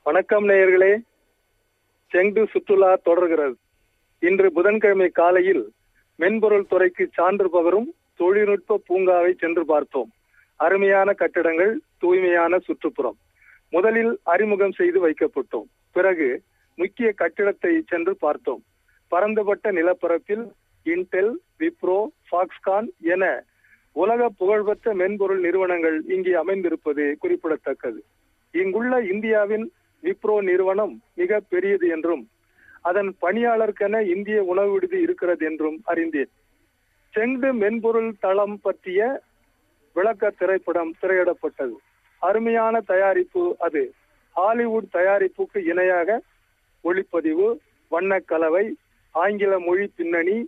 வணக்கம் நேயர்களே செங்டு சுற்றுலா தொடர்கிறது இன்று புதன்கிழமை காலையில் மென்பொருள் துறைக்கு சான்று பகரும் தொழில்நுட்ப பூங்காவை சென்று பார்த்தோம் அருமையான கட்டிடங்கள் தூய்மையான சுற்றுப்புறம் முதலில் அறிமுகம் செய்து வைக்கப்பட்டோம் பிறகு முக்கிய கட்டிடத்தை சென்று பார்த்தோம் பரந்துபட்ட நிலப்பரப்பில் இன்டெல் விப்ரோ ஃபாக்ஸ்கான் என உலக புகழ்பெற்ற மென்பொருள் நிறுவனங்கள் இங்கே அமைந்திருப்பது குறிப்பிடத்தக்கது இங்குள்ள இந்தியாவின் விப்ரோ நிறுவனம் மிக பெரியது என்றும் அதன் பணியாளருக்கென இந்திய உணவு விடுதி இருக்கிறது என்றும் அறிந்தேன் செங்கு மென்பொருள் தளம் பற்றிய விளக்க திரைப்படம் திரையிடப்பட்டது அருமையான தயாரிப்பு அது ஹாலிவுட் தயாரிப்புக்கு இணையாக ஒளிப்பதிவு வண்ணக்கலவை ஆங்கில மொழி பின்னணி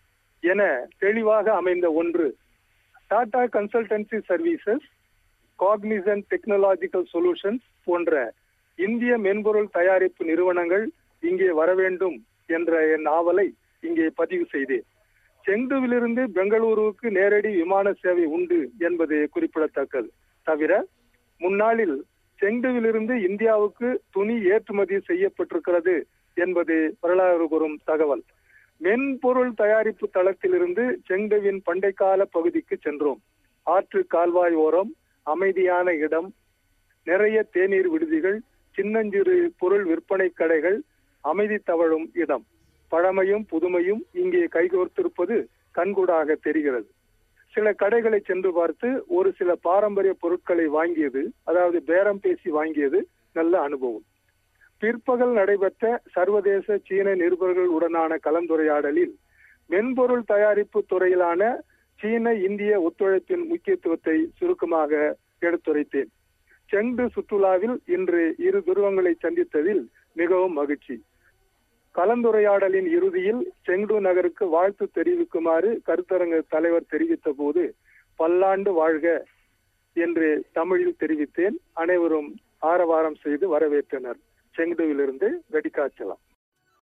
என தெளிவாக அமைந்த ஒன்று Tata consultancy services Cognizant technological solutions போன்ற இந்திய மென்பொருள் தயாரிப்பு நிறுவனங்கள் இங்கே வர வேண்டும் என்ற என் ஆவலை இங்கே பதிவு செய்தேன் செங்குவிலிருந்து பெங்களூருவுக்கு நேரடி விமான சேவை உண்டு என்பது குறிப்பிடத்தக்கது தவிர முன்னாளில் செங்குவிலிருந்து இந்தியாவுக்கு துணி ஏற்றுமதி செய்யப்பட்டிருக்கிறது என்பது வரலாறு கூறும் தகவல் மென்பொருள் தயாரிப்பு தளத்திலிருந்து செங்கவின் பண்டைக்கால பகுதிக்கு சென்றோம் ஆற்று கால்வாய் ஓரம் அமைதியான இடம் நிறைய தேநீர் விடுதிகள் சின்னஞ்சிறு பொருள் விற்பனை கடைகள் அமைதி தவழும் இடம் பழமையும் புதுமையும் இங்கே கைகோர்த்திருப்பது கண்கூடாக தெரிகிறது சில கடைகளை சென்று பார்த்து ஒரு சில பாரம்பரிய பொருட்களை வாங்கியது அதாவது பேரம் பேசி வாங்கியது நல்ல அனுபவம் பிற்பகல் நடைபெற்ற சர்வதேச சீன நிருபர்கள் உடனான கலந்துரையாடலில் மென்பொருள் தயாரிப்பு துறையிலான சீன இந்திய ஒத்துழைப்பின் முக்கியத்துவத்தை சுருக்கமாக எடுத்துரைத்தேன் செங்டு சுற்றுலாவில் இன்று இரு துருவங்களை சந்தித்ததில் மிகவும் மகிழ்ச்சி கலந்துரையாடலின் இறுதியில் செங்டு நகருக்கு வாழ்த்து தெரிவிக்குமாறு கருத்தரங்க தலைவர் தெரிவித்த போது பல்லாண்டு வாழ்க என்று தமிழில் தெரிவித்தேன் அனைவரும் ஆரவாரம் செய்து வரவேற்றனர் செங்குடுவிலிருந்து வெடிக்காச்சலம்